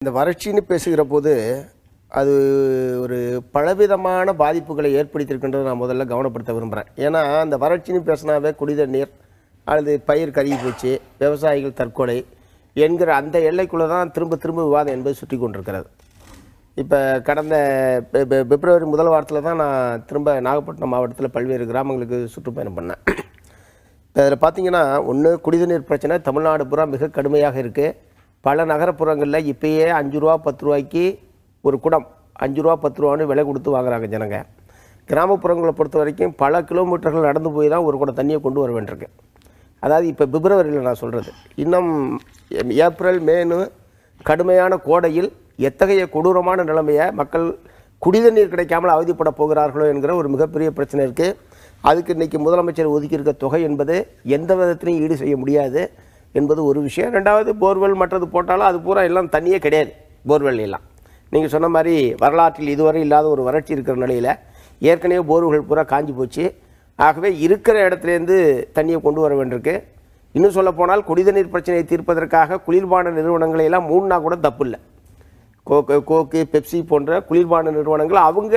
இந்த வறட்சின்னு பேசுகிற போது அது ஒரு பலவிதமான பாதிப்புகளை ஏற்படுத்தியிருக்கின்றதை நான் முதல்ல கவனப்படுத்த விரும்புகிறேன் ஏன்னா அந்த வறட்சின்னு பேசினாவே குடித நீர் அல்லது பயிர் கருகி போச்சு விவசாயிகள் தற்கொலை என்கிற அந்த எல்லைக்குள்ளே தான் திரும்ப திரும்ப விவாதம் என்பது சுற்றி கொண்டிருக்கிறது இப்போ கடந்த பெ- பெ- பிப்ரவரி முதல் வாரத்தில் தான் நான் திரும்ப நாகப்பட்டினம் மாவட்டத்தில் பல்வேறு கிராமங்களுக்கு சுற்றுப்பயணம் பண்ணேன் இப்போ அதில் பார்த்தீங்கன்னா ஒன்று குடிநீர் பிரச்சனை தமிழ்நாடு பூரா மிக கடுமையாக இருக்குது பல நகரப்புறங்களில் இப்பயே அஞ்சு ரூபா பத்து ரூபாய்க்கு ஒரு குடம் அஞ்சு ரூபா பத்து ரூபான்னு விலை கொடுத்து வாங்குறாங்க ஜனங்க கிராமப்புறங்களை பொறுத்த வரைக்கும் பல கிலோமீட்டர்கள் நடந்து போய் தான் ஒரு குடம் தண்ணியை கொண்டு வர வேண்டியிருக்கு அதாவது இப்போ பிப்ரவரியில் நான் சொல்கிறது இன்னும் ஏப்ரல் மேனு கடுமையான கோடையில் எத்தகைய கொடூரமான நிலைமையை மக்கள் குடிதண்ணீர் கிடைக்காமல் அவதிப்பட போகிறார்களோ என்கிற ஒரு மிகப்பெரிய பிரச்சனை இருக்குது அதுக்கு இன்றைக்கி முதலமைச்சர் ஒதுக்கியிருக்க தொகை என்பது எந்த விதத்திலையும் ஈடு செய்ய முடியாது என்பது ஒரு விஷயம் ரெண்டாவது போர்வெல் மற்றது போட்டாலும் அது பூரா எல்லாம் தண்ணியே கிடையாது போர்வெல் எல்லாம் நீங்கள் சொன்ன மாதிரி வரலாற்றில் இதுவரை இல்லாத ஒரு வறட்சி இருக்கிற நிலையில் ஏற்கனவே போர்வெல் பூரா காஞ்சி போச்சு ஆகவே இருக்கிற இடத்துலேருந்து தண்ணியை கொண்டு வர வேண்டியிருக்கு இன்னும் சொல்ல போனால் குடிதண்ணீர் பிரச்சனையை தீர்ப்பதற்காக குளிர்பான நிறுவனங்களை எல்லாம் மூணுனா கூட தப்பு இல்லை கோக்கு கோக்கு பெப்சி போன்ற குளிர்பான நிறுவனங்கள் அவங்க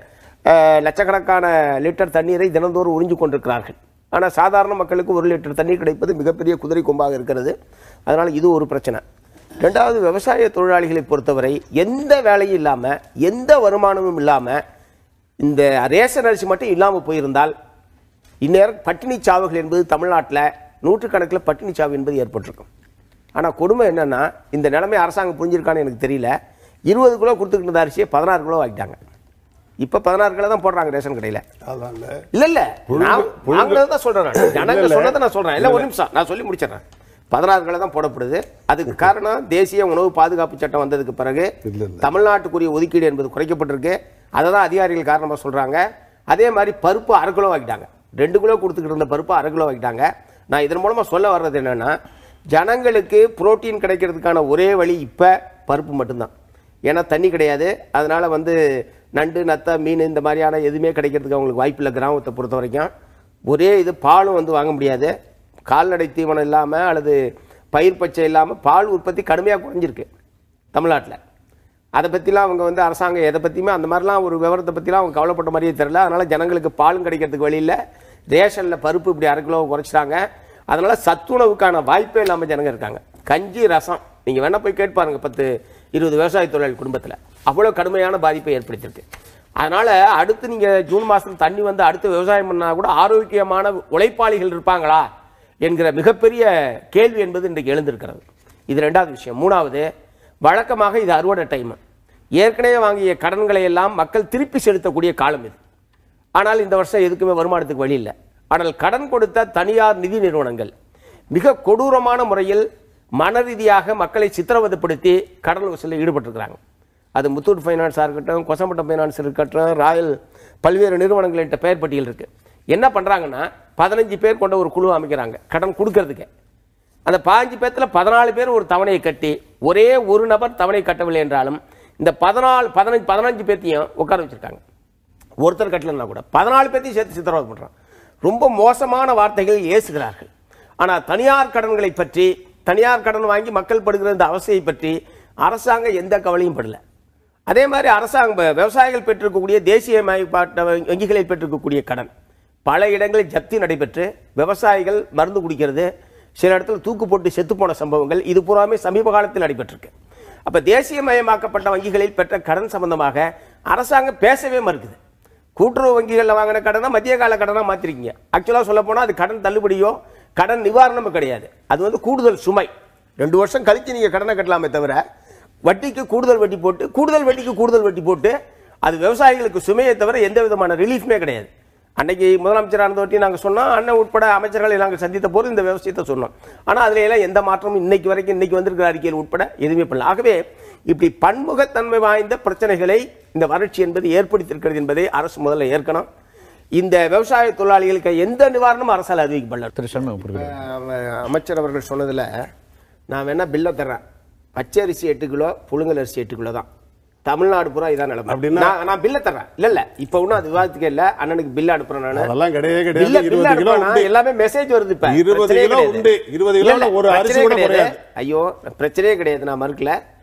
அஹ், லட்சக்கணக்கான லிட்டர் தண்ணீரை தினந்தோறும் உறிஞ்சு கொண்டிருக்கிறார்கள் ஆனால் சாதாரண மக்களுக்கு ஒரு லிட்டர் தண்ணீர் கிடைப்பது மிகப்பெரிய குதிரை கொம்பாக இருக்கிறது அதனால் இது ஒரு பிரச்சனை ரெண்டாவது விவசாய தொழிலாளிகளை பொறுத்தவரை எந்த வேலையும் இல்லாமல் எந்த வருமானமும் இல்லாமல் இந்த ரேஷன் அரிசி மட்டும் இல்லாமல் போயிருந்தால் இந்நேரம் பட்டினி சாவுகள் என்பது தமிழ்நாட்டில் நூற்றுக்கணக்கில் பட்டினி சாவு என்பது ஏற்பட்டிருக்கும் ஆனால் கொடுமை என்னன்னா இந்த நிலைமை அரசாங்கம் புரிஞ்சிருக்கான்னு எனக்கு தெரியல இருபது கிலோ கொடுத்துக்கிட்டு இருந்த அரிசியை பதினாறு கிலோ ஆக்கிட்டாங்க இப்போ பதினாறு கிலோ தான் போடுறாங்க ரேஷன் கடையில் அதான் இல்ல இல்ல இல்ல நான் வாங்கினது தான் சொல்றேன் நான். ஜனங்க சொன்னதை நான் சொல்றேன் இல்ல ஒரு நிமிஷம் நான் சொல்லி முடிச்சிடுறேன் பதினாறு கிலோ தான் போடப்படுது அதுக்கு காரணம் தேசிய உணவு பாதுகாப்பு சட்டம் வந்ததுக்கு பிறகு இல்ல, இல்ல. தமிழ்நாட்டுக்குரிய ஒதுக்கீடு என்பது குறைக்கப்பட்டிருக்கு அதை தான் அதிகாரிகள் காரணமா சொல்றாங்க அதே மாதிரி பருப்பு அரை கிலோ வாங்கிட்டாங்க ரெண்டு கிலோ கொடுத்துக்கிட்டு இருந்த பருப்பு அரை கிலோ வாங்கிட்டாங்க நான் இதன் மூலமா சொல்ல வர்றது என்னன்னா ஜனங்களுக்கு புரோட்டீன் கிடைக்கிறதுக்கான ஒரே வழி இப்ப பருப்பு மட்டும்தான் ஏன்னா தண்ணி கிடையாது அதனால வந்து நண்டு நத்த மீன் இந்த மாதிரியான எதுவுமே கிடைக்கிறதுக்கு அவங்களுக்கு வாய்ப்பு இல்லை கிராமத்தை பொறுத்த வரைக்கும் ஒரே இது பாலும் வந்து வாங்க முடியாது கால்நடை தீவனம் இல்லாமல் அல்லது பயிர் பச்சை இல்லாமல் பால் உற்பத்தி கடுமையாக குறைஞ்சிருக்கு தமிழ்நாட்டில் அதை பற்றிலாம் அவங்க வந்து அரசாங்கம் எதை பற்றியுமே அந்த மாதிரிலாம் ஒரு விவரத்தை பற்றிலாம் அவங்க கவலைப்பட்ட மாதிரியே தெரியல அதனால் ஜனங்களுக்கு பாலும் கிடைக்கிறதுக்கு வழியில் ரேஷனில் பருப்பு இப்படி அரை கிலோ குறைச்சிட்டாங்க அதனால் சத்துணவுக்கான வாய்ப்பே இல்லாமல் ஜனங்க இருக்காங்க கஞ்சி ரசம் நீங்கள் வேணால் போய் கேட்டு பாருங்க பத்து இருபது விவசாய தொழிலாளி குடும்பத்தில் அவ்வளோ கடுமையான பாதிப்பை ஏற்படுத்தியிருக்கு அதனால் அடுத்து நீங்கள் ஜூன் மாதம் தண்ணி வந்து அடுத்து விவசாயம் பண்ணால் கூட ஆரோக்கியமான உழைப்பாளிகள் இருப்பாங்களா என்கிற மிகப்பெரிய கேள்வி என்பது இன்றைக்கு எழுந்திருக்கிறது இது ரெண்டாவது விஷயம் மூணாவது வழக்கமாக இது அறுவடை டைம் ஏற்கனவே வாங்கிய கடன்களை எல்லாம் மக்கள் திருப்பி செலுத்தக்கூடிய காலம் இது ஆனால் இந்த வருஷம் எதுக்குமே வருமானத்துக்கு வழி இல்லை ஆனால் கடன் கொடுத்த தனியார் நிதி நிறுவனங்கள் மிக கொடூரமான முறையில் மன ரீதியாக மக்களை சித்திரவதைப்படுத்தி கடன் வசூலில் ஈடுபட்டிருக்கிறாங்க அது முத்தூட் ஃபைனான்ஸாக இருக்கட்டும் கொசம்பட்டம் ஃபைனான்ஸ் இருக்கட்டும் ராயல் பல்வேறு நிறுவனங்கள்கிட்ட பெயர் பட்டியல் இருக்கு என்ன பண்ணுறாங்கன்னா பதினஞ்சு பேர் கொண்ட ஒரு குழு அமைக்கிறாங்க கடன் கொடுக்கறதுக்கு அந்த பாஞ்சு பேர்த்துல பதினாலு பேர் ஒரு தவணையை கட்டி ஒரே ஒரு நபர் தவணை கட்டவில்லை என்றாலும் இந்த பதினாலு பதினஞ்சு பதினஞ்சு பேர்த்தையும் உட்கார வச்சிருக்காங்க ஒருத்தர் கட்டலன்னா கூட பதினாலு பேர்த்தையும் சேர்த்து சித்திரவதை பண்றான் ரொம்ப மோசமான வார்த்தைகள் ஏசுகிறார்கள் ஆனா தனியார் கடன்களை பற்றி தனியார் கடன் வாங்கி மக்கள் படுகிற இந்த அவஸ்தையை பற்றி அரசாங்கம் எந்த கவலையும் படல அதே மாதிரி அரசாங்கம் வ- விவசாயிகள் பெற்றிருக்கக்கூடிய தேசியமயப்பாட்ட வங்கி- வங்கிகளில் பெற்றிருக்கக்கூடிய கடன் பல இடங்களில் ஜப்தி நடைபெற்று விவசாயிகள் மருந்து குடிக்கிறது சில இடத்துல தூக்கு போட்டு செத்து போன சம்பவங்கள் இது பூராமே சமீப காலத்தில் நடைபெற்றிருக்கு அப்ப தேசியமயமாக்கப்பட்ட வங்கிகளில் பெற்ற கடன் சம்பந்தமாக அரசாங்கம் பேசவே மறுக்குது கூட்டுறவு வங்கிகளில் வாங்கின கடனை மத்திய கால கடனாக மாற்றிருக்கீங்க ஆக்சுவலாக சொல்ல போனால் அது கடன் தள்ளுபடியோ கடன் நிவாரணமோ கிடையாது அது வந்து கூடுதல் சுமை ரெண்டு வருஷம் கழிச்சு நீங்கள் கடனை கட்டலாமே தவிர வட்டிக்கு கூடுதல் வட்டி போட்டு கூடுதல் வட்டிக்கு கூடுதல் வட்டி போட்டு அது விவசாயிகளுக்கு சுமையை தவிர எந்த விதமான ரிலீஃப்மே கிடையாது அன்னைக்கு முதலமைச்சர் இருந்த வட்டி நாங்கள் சொன்னோம் அண்ணன் உட்பட அமைச்சர்களை நாங்கள் சந்தித்த போது இந்த விவசாயத்தை சொன்னோம் ஆனால் அதுல எல்லாம் எந்த மாற்றமும் இன்னைக்கு வரைக்கும் இன்னைக்கு வந்திருக்கிற அறிக்கையில் உட்பட எதுவுமே பண்ணல ஆகவே இப்படி பன்முகத்தன்மை வாய்ந்த பிரச்சனைகளை இந்த வறட்சி என்பது ஏற்படுத்தியிருக்கிறது என்பதை அரசு முதல்ல ஏற்கணும் இந்த விவசாய தொழிலாளிகளுக்கு எந்த நிவாரணமும் அரசால் அறிவிக்கப்படல திரு சண்முகம் குறிப்பிடுங்க அஹ் அமைச்சர் அவர்கள் சொன்னதுல நான் வேணா பில்லை தர்றேன் பச்சை அரிசி எட்டு கிலோ புழுங்கல் அரிசி எட்டு கிலோ தான் தமிழ்நாடு பூரா இதான் நிலைமை அப்படின்னா- நான் நான் பில்லை தர்றேன் இல்ல இல்ல இப்ப ஒன்றும் அது விவாதத்துக்கு இல்ல அண்ணனுக்கு பில் அனுப்புறேன் நான் அதெல்லாம் கிடையவே இல்ல கிடையாது பில் இருபது கிலோ அனுப்புறேன் உண்டு எல்லாமே மெசேஜ் வருது இப்ப 20 பிரச்சனையே கிலோ கிடையாது. உண்டு. 20 இல்ல, கிலோல இல்ல, ஒரு அரிசி பிரச்சனையே கூட கிடையாது. குறையாது. ஐயோ பிரச்சனையே கிடையாது நான் மறுக்கல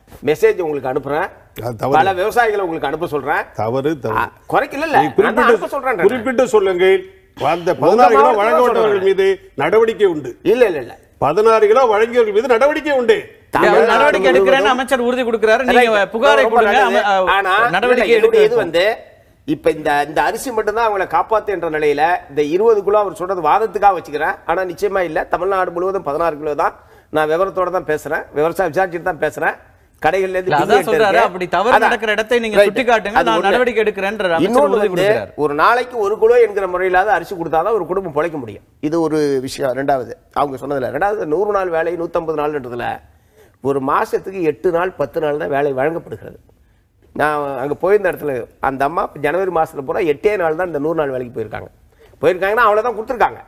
மெசேஜ் உங்களுக்கு அனுப்புறேன் அது தவறு. பல விவசாயிகளை உங்களுக்கு அனுப்ப சொல்றேன் தவறு ஆ, தவறு குறைக்கல இல்ல நீ நான் தான் அனுப்ப குறிப்பிட்டு சொல்றேன் குறிப்பிட்டு சொல்லுங்கள் அந்த பதினாறு கிலோ மாவட்டத்துல வழங்கப்பட்டவர்கள் சொல்றேன். மீது நடவடிக்கை உண்டு இல்ல இல்ல இல்ல பதினாறு கிலோ வழங்கியவர்கள் மீது நடவடிக்கை உண்டு தமிழ்நாடு அவர் நடவடிக்கை எடுக்கிறேன்னு முழுவதும் அமைச்சர் உறுதி கொடுக்கிறாரு நீங்க Right. புகாரை ரொம்ப கொடுங்க நல்லது. அம- ஆனா நடவடிக்கை இல்ல, என்னுடைய இது எடுக்க வந்து இப்ப இந்த இந்த அரிசி மட்டும்தான் அவங்களை காப்பாத்துன்ற நிலையில இந்த இருபது கிலோ அவர் சொல்றது வாதத்துக்காக வச்சுக்கிறேன் ஆனா நிச்சயமா இல்ல தமிழ்நாடு முழுவதும் பதினாறு கிலோ தான் நான் விவரத்தோட தான் பேசுறேன் விவசாய விசாரிச்சுட்டு தான் பேசுறேன் கடைகள்ல இருந்து இல்ல, பில்லு அதான் எடுத்து சொல்றாரு இருக்கு. அப்படி தவறு அதான். நடக்கிற இடத்தை நீங்க Right. சுட்டிக்காட்டுங்க அது நான் ஒண்ணு. நடவடிக்கை எடுக்கிறேன்ற அமைச்சர் இன்னொன்னு உறுதி வந்து கொடுக்கிறார் ஒரு நாளைக்கு ஒரு கிலோ என்கிற முறையிலாவது அரிசி கொடுத்தாதான் ஒரு குடும்பம் பிழைக்க முடியும் இது ஒரு விஷயம் ரெண்டாவது அவங்க சொன்னதுல ரெண்டாவது நூறு நாள் வேலை நூத்தம்பது நாள்ன்றதுல ஒரு மாசத்துக்கு எட்டு நாள் பத்து நாள் தான் வேலை வழங்கப்படுகிறது நான் அங்க போயிருந்த இடத்துல அந்த அம்மா ஜனவரி மாசத்துல பூரா எட்டே நாள் தான் இந்த நூறு நாள் வேலைக்கு போயிருக்காங்க போயிருக்காங்கன்னா அவ்வளவுதான் கொடுத்துருக்காங்க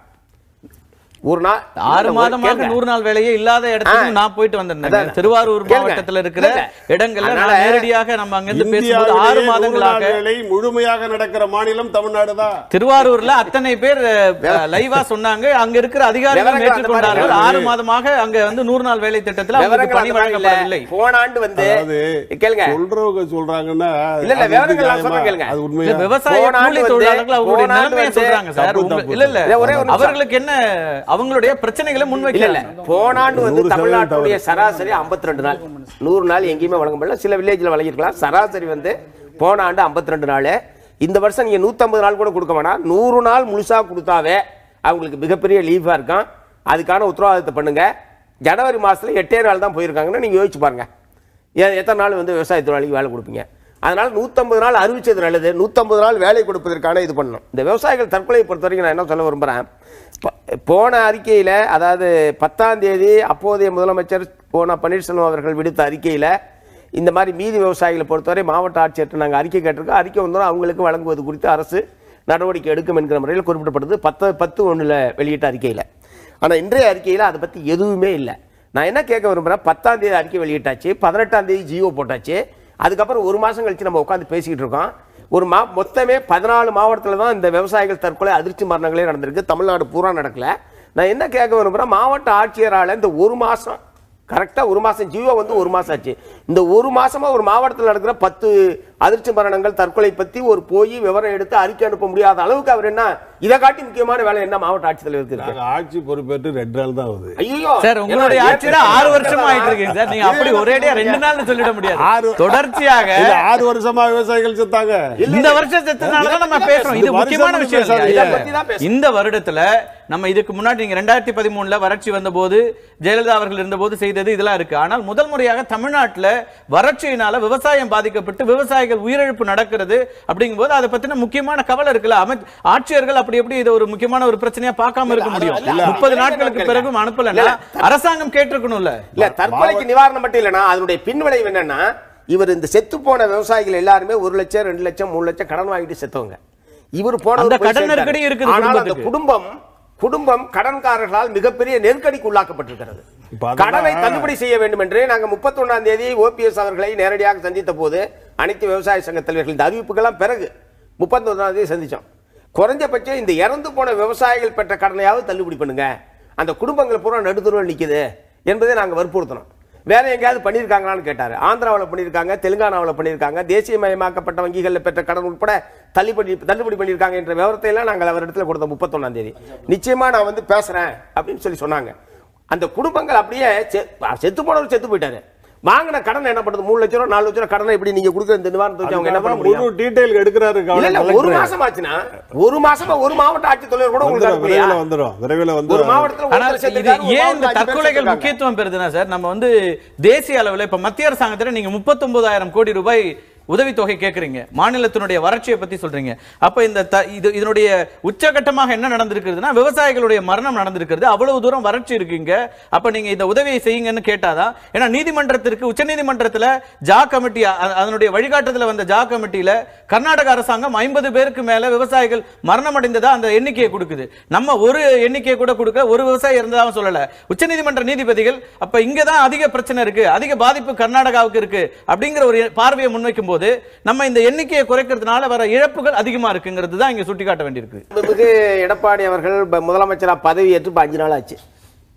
ஒரு நாள் ஆறு இல்ல, ஒரு மாதமாக கேளுங்க. நூறு நாள் வேலையே இல்லாத இடத்துக்கு ஆ. நான் போயிட்டு வந்திருந்தேன் அதான். திருவாரூர் கேளுங்க. மாவட்டத்துல இருக்கிற இல்ல. இடங்கள்ல அதனால நான் நேரடியாக நம்ம அங்கிருந்து பேசும்போது ஆறு இந்தியாவிலேயே நூறு நாள் மாதங்களாக வேலை முழுமையாக நடக்கிற மாநிலம் தமிழ்நாடு தான் திருவாரூர்ல அத்தனை பேர் லைவா சொன்னாங்க அங்க இருக்கிற அதிகாரிகள் விவரங்கள் அந்த மாதிரி ஏற்றுக்கொண்டார்கள் இல்லை. ஆறு மாதமாக அங்க வந்து நூறு நாள் வேலை திட்டத்துல அவங்களுக்கு விவரங்கள் பணி அந்த மாதிரி இல்ல. வழங்கப்படவில்லை போன ஆண்டு வந்து அதாவது கேளுங்க சொல்றவங்க சொல்றாங்கன்னா இல்ல, இல்ல, அது விவரங்கள் நான் நியாயமா? சொல்றேன் கேளுங்க. அது இல்ல, உண்மையா விவசாய போன ஆண்டு கூலி வந்து- தொழிலாளர்கள் அவங்களுடைய போன ஆண்டு நிலைமையை வந்து சொல்றாங்க சார் தப்பு, உங்க- தப்பு. இல்ல இல்ல இல்ல, ஒரே ஒரு நிமிஷம். அவர்களுக்கு என்ன அவங்களுடைய பிரச்சனைகளை இல்ல இல்ல முன்வைக்கல போன ஆண்டு வந்து நூறு சதவீதம் தமிழ்நாட்டுடைய சராசரி 52 நாள் நூறு நாள் எங்கேயுமே வழங்க முடியல சில வில்லேஜ்ல வழங்கிருக்கலாம் சராசரி வந்து போன ஆண்டு 52 நாள் இந்த வருஷம் நீங்க 150 நாள் கூட கொடுக்க வேணாம் நூறு நாள் முழுசா கொடுத்தாவே அவங்களுக்கு மிகப்பெரிய லீஃபா இருக்கும் அதுக்கான உத்தரவாதத்தை பண்ணுங்க ஜனவரி மாசத்துல எட்டே நாள் தான் போயிருக்காங்கன்னு நீங்க யோசிச்சு பாருங்க எ- எத்தனை நாள் வந்து விவசாய தொழிலாளிக்கு வேலை கொடுப்பீங்க அதனால 150 நாள் அறிவிச்சது நல்லது 150 நாள் வேலை கொடுப்பதற்கான இது பண்ணணும் இந்த விவசாயிகள் தற்கொலையை பொறுத்த வரைக்கும் நான் என்ன சொல்ல விரும்புறேன் ப- போன அறிக்கையில அதாவது பத்தாம் தேதி அப்போதைய முதலமைச்சர் போன பன்னீர்செல்வம் அவர்கள் விடுத்த அறிக்கையில இந்த மாதிரி மீதி விவசாயிகளை பொறுத்தவரை மாவட்ட ஆட்சியர்கிட்ட நாங்கள் அறிக்கை கேட்டிருக்கோம் அறிக்கை வந்தோம் அவங்களுக்கு வழங்குவது குறித்து அரசு நடவடிக்கை எடுக்கும் என்கிற முறையில் குறிப்பிடப்படுது பத்து பத்து ஒண்ணுல வெளியிட்ட அறிக்கையில ஆனா இன்றைய அறிக்கையில அதை பத்தி எதுவுமே இல்லை நான் என்ன கேட்க விரும்புறேன் பத்தாம் தேதி அறிக்கை வெளியிட்டாச்சு பதினெட்டாம் தேதி ஜியோ போட்டாச்சு அதுக்கப்புறம் ஒரு மாசம் கழிச்சு நம்ம உட்காந்து பேசிக்கிட்டு இருக்கோம் ஒரு மா மொத்தமே பதினாலு மாவட்டத்தில் தான் இந்த விவசாயிகள் தற்கொலை அதிர்ச்சி மரணங்களே நடந்திருக்கு தமிழ்நாடு பூரா நடக்கல நான் என்ன கேட்க விரும்புறேன் மாவட்ட ஆட்சியரால இந்த ஒரு மாசம் கரெக்டா ஒரு மாசம் ஜியோ வந்து ஒரு மாசம் ஆச்சு இந்த ஒரு மாசமா ஒரு மாவட்டத்தில் நடக்கிற பத்து அதிர்ச்சி மரணங்கள் தற்கொலை பத்தி ஒரு போய் விவரம் எடுத்து அறிக்கை அனுப்ப முடியாத அளவுக்கு அவர் என்ன இதை காட்டி முக்கியமான வேலை என்ன மாவட்ட ஆட்சித்தலைவருக்கு இருக்கு நாங்க ஆட்சி பொறுப்பேற்று ரெண்டு நாள் தான் ஆகுது ஐயோ சார் உங்களுடைய ஆட்சியில ஆறு வருஷமா ஆயிட்டு இருக்கீங்க சார் நீங்க அப்படி ஒரேடியா ரெண்டு நாள்னு சொல்லிட முடியாது ஆறு- தொடர்ச்சியாக இல்ல, ஆறு வருஷமா விவசாயிகள் செத்தாங்க இந்த வருஷம் செத்தனாலதான் நம்ம பேசுறோம் இது இந்த முக்கியமான வருஷம் விஷயம் பேசாதீங்க. இல்லையா? இதை பத்தி தான் பேசுறோம். இந்த வருடத்துல நம்ம இதுக்கு முன்னாடி நீங்க ரெண்டாயிரத்தி பதிமூணுல வறட்சி வந்தபோது ஜெயலலிதா அவர்கள் இருந்தபோது செய்தது இதெல்லாம் இருக்கு ஆனால் முதல் முறையாக தமிழ்நாட்டுல வறட்சியினால விவசாயம் பாதிக்கப்பட்டு விவசாயிகள் உயிரிழப்பு நடக்கிறது அப்படிங்கும்போது அதை பத்தின முக்கியமான கவலை இருக்குல்ல அமை ஆட்சியர்கள் அப்படி எப்படி இது ஒரு முக்கியமான ஒரு பிரச்சனையா பார்க்காம இருக்க முடியும் இல்ல, முப்பது இல்ல, நாட்களுக்கு இல்ல, பிறகும் அனுப்பலன்னா இல்ல. அரசாங்கம் கேட்டிருக்கணும்ல இல்ல தற்கொலைக்கு நிவாரணம் மட்டும் இல்லைன்னா அதனுடைய பின்விளைவு என்னன்னா இவர் இந்த செத்து போன விவசாயிகள் எல்லாருமே ஒரு லட்சம் ரெண்டு லட்சம் மூணு லட்சம் கடன் வாங்கிட்டு செத்தவங்க இவர் போன அந்த கடன் நெருக்கடி இருக்குது ஆனால் அந்த குடும்பத்துக்கு. குடும்பம் குடும்பம் கடன்காரர்களால் மிகப்பெரிய நெருக்கடிக்கு உள்ளாக்கப்பட்டிருக்கிறது இப்ப அதெல்லாம் கடனை தள்ளுபடி செய்ய வேண்டும் என்று நாங்க முப்பத்தொன்னாம் தேதி ஓபிஎஸ் அவர்களை நேரடியாக சந்தித்த போது அனைத்து விவசாய சங்க தலைவர்கள் இந்த அறிவிப்புகள்லாம் பிறகு முப்பத்தொன்னாம் தேதி சந்திச்சோம் குறைஞ்சபட்சம் இந்த இறந்து போன விவசாயிகள் பெற்ற கடனையாவது தள்ளுபடி பண்ணுங்க அந்த குடும்பங்கள் பூரா நடுத்தருவில் நிக்குது என்பதை நாங்க வற்புறுத்தணும் வேற எங்கேயாவது பண்ணியிருக்காங்களான்னு கேட்டாரு ஆந்திராவில் பண்ணியிருக்காங்க தெலுங்கானாவில் பண்ணியிருக்காங்க தேசியமயமாக்கப்பட்ட வங்கிகளில் பெற்ற கடன் உட்பட தள்ளுபடி தள்ளுபடி பண்ணியிருக்காங்க என்ற விவரத்தை எல்லாம் நாங்கள் அவர் இடத்துல கொடுத்தோம் முப்பத்தொன்னாம் தேதி நிச்சயமா நான் வந்து பேசுறேன் அப்படின்னு சொல்லி சொன்னாங்க அந்த குடும்பங்கள் அப்படியே செ- செத்து போனவர் செத்து போயிட்டாரு வாங்கின கடன் என்ன பண்ணுறது மூணு லட்சம் ரூபா நாலு லட்சம் ரூபா கடனை இப்படி நீங்க கொடுக்குற இந்த நிவாரணத்தை வச்சு அவங்க என்ன பண்ண முழு முடியும் டீடைல் எடுக்கிறாரு இல்ல கவலை இல்ல ஒரு கலெக்டர். மாசம் ஆச்சுன்னா ஒரு மாசமா ஒரு மாவட்ட ஆட்சித்தலைவர் கூட உங்களுக்கு வந்துரும், அனுப்பலையா? விரைவில் வந்துரும் விரைவில் ஒரு வந்துரும் மாவட்டத்துல ஒரு ஆனால் லட்சம் இது இருக்காரு, ஒரு ஏன் இந்த மாவட்டத்துல அஞ்சு பேர் தற்கொலைகள் செத்துருக்காங்க. முக்கியத்துவம் பெறுதுன்னா சார் நம்ம வந்து தேசிய அளவில் இப்ப மத்திய அரசாங்கத்துல நீங்க 39000 கோடி ரூபாய் உதவித்தொகை கேக்குறீங்க மாநிலத்தினுடைய வறட்சியை பத்தி சொல்றீங்க அப்ப இந்த த- இது இதனுடைய உச்சகட்டமாக என்ன நடந்திருக்கிறதுனா விவசாயிகளுடைய மரணம் நடந்திருக்கிறது அவ்வளவு தூரம் வறட்சி இருக்குங்க அப்ப நீங்க இந்த உதவியை செய்யுங்கன்னு கேட்டாதான் ஏன்னா நீதிமன்றத்திற்கு உச்சநீதிமன்றத்துல ஜா கமிட்டி அ- அதனுடைய வழிகாட்டுதல வந்த ஜா கமிட்டியில கர்நாடக அரசாங்கம் ஐம்பது பேருக்கு மேல விவசாயிகள் மரணம் அடைந்ததா அந்த எண்ணிக்கையை கொடுக்குது நம்ம ஒரு எண்ணிக்கையை கூட கொடுக்க ஒரு விவசாயி இருந்ததாக சொல்லல உச்சநீதிமன்ற நீதிபதிகள் அப்ப இங்க தான் அதிக பிரச்சனை இருக்கு அதிக பாதிப்பு கர்நாடகாவுக்கு இருக்கு அப்படிங்கிற ஒரு பார்வையை முன்வைக்கும் போது நம்ம இந்த எண்ணிக்கையை குறைக்கிறதுனால வர இழப்புகள் அதிகமா இருக்குங்கிறது தான் இங்க சுட்டிக்காட்ட வேண்டியிருக்கு மாண்புமிகு எடப்பாடி அவர்கள் ப- முதலமைச்சரா பதவி ஏற்று இப்ப அஞ்சு நாள் ஆச்சு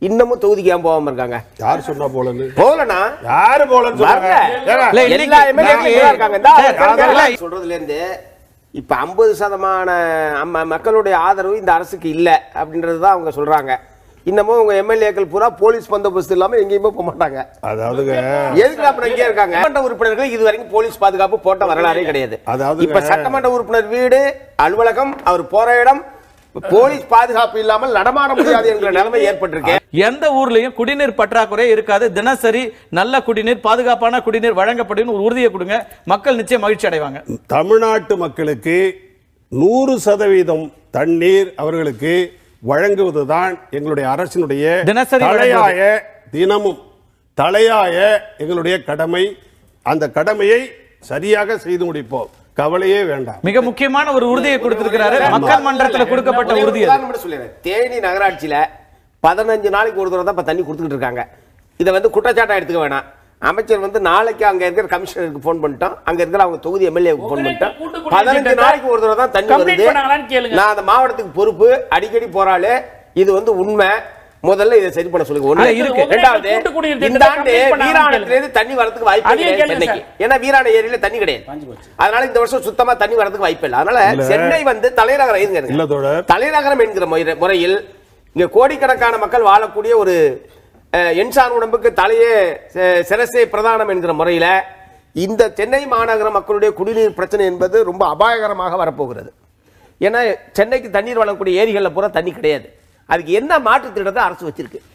இன்னமும் தொகுதிக்கு ஏன் போகாம இருக்காங்க யார் சொன்னா போலன்னு போகலண்ணா யாரு போலன்னு சொல்றாங்க வரல. ஏங்க, இல்ல, இன்னைக்கு- எல்லா MLA க்களும் இன்னைக்கு- இப்படிதான் இருக்காங்க. இந்தா, சார், கேளுங்க. அதெல்லாம் சொல்றதுல இருந்து இப்ப ஐம்பது சதமான அம்ம- மக்களுடைய ஆதரவு இந்த அரசுக்கு இல்ல அப்படின்றது தான் அவங்க சொல்றாங்க இன்னமும் உங்க எம்எல்ஏக்கள் பூரா போலீஸ் பந்தோபஸ்து இல்லாம எங்கேயுமே போக மாட்டாங்க அதாவதுங்க எதுக்கு அப்புறம் இங்கே இருக்காங்க சட்டமன்ற உறுப்பினர்கள் இது வரைக்கும் போலீஸ் பாதுகாப்பு போட்ட வரலாறே கிடையாது அதாவதுங்க- இப்ப சட்டமன்ற உறுப்பினர் வீடு அலுவலகம் அவர் போற இடம் போலீஸ் பாதுகாப்பு இல்லாமல் நடமாட முடியாது என்கிற நிலைமை ஏற்பட்டிருக்கு எந்த ஊர்லயும் குடிநீர் பற்றாக்குறை இருக்காது தினசரி நல்ல குடிநீர் பாதுகாப்பான குடிநீர் வழங்கப்படும் ஒரு உறுதியை கொடுங்க மக்கள் நிச்சயம் மகிழ்ச்சி அடைவாங்க தமிழ்நாட்டு மக்களுக்கு நூறு சதவீதம் தண்ணீர் அவர்களுக்கு வழங்குவதுதான் எங்களுடைய அரசினுடைய தினசரி தலையாய தினமும் தலையாய எங்களுடைய கடமை அந்த கடமையை சரியாக செய்து முடிப்போம் கவலையே வேண்டாம் மிக முக்கியமான ஒரு உறுதியை கொடுத்திருக்கிறாரு மக்கள் மன்றத்தில் கொடுக்கப்பட்ட ஒரே ஒரு உறுதி அது. உதாரணம் மட்டும் சொல்லிடுறேன். தேனி நகராட்சியில பதினஞ்சு நாளைக்கு ஒரு தடவை தான் இப்ப தண்ணி கொடுத்துக்கிட்டு இருக்காங்க இதை வந்து குற்றச்சாட்டா எடுத்துக்க வேணாம் அமைச்சர் வந்து நாளைக்கு அங்க இருக்கிற கமிஷனருக்கு ஃபோன் பண்ணிட்டோம் அங்க இருக்கிற அவங்க தொகுதி எம்எல்ஏக்கு ஃபோன் பண்ணிட்டோம் கூட்டு குடிநீர் பதினஞ்சு திட்டத்தை நாளைக்கு ஒரு தடவை தான் தண்ணி complete வருது பண்ணாங்களான்னு கேளுங்க. நான் அந்த மாவட்டத்துக்கு பொறுப்பு அடிக்கடி போறாளு இது வந்து உண்மை முதல்ல இதை சரி பண்ண சொல்லுங்க ஒண்ணு ஆ, இருக்கு. ரெண்டாவது கூட்டு குடிநீர் இந்த திட்டத்தை ஆண்டு complete பண்ணாங்களான்னு வீராணத்துல இருந்து தண்ணி வரதுக்கு வாய்ப்பு அதையும் கிடையாது கேளுங்க சென்னைக்கு ஏன்னா வீராண ஏரியில தண்ணி கிடையாது அதனால இந்த வருஷம் சுத்தமா தண்ணி வரதுக்கு வாய்ப்பு இல்லை அதனால சென்னை வந்து தலைநகரம் இருங்க, இருங்க. இல்ல தோழர். தலைநகரம் என்கிற முறை- முறையில் இங்க கோடிக்கணக்கான மக்கள் வாழக்கூடிய ஒரு அஹ், எண்சான் உடம்புக்கு தலையே செ- சிரசே பிரதானம் என்கிற முறையில இந்த சென்னை மாநகர மக்களுடைய குடிநீர் பிரச்சனை என்பது ரொம்ப அபாயகரமாக வரப்போகிறது ஏன்னா சென்னைக்கு தண்ணீர் வழங்கக்கூடிய ஏரிகளில் பூரா தண்ணி கிடையாது அதுக்கு என்ன மாற்று திட்டத்தை அரசு வச்சிருக்கு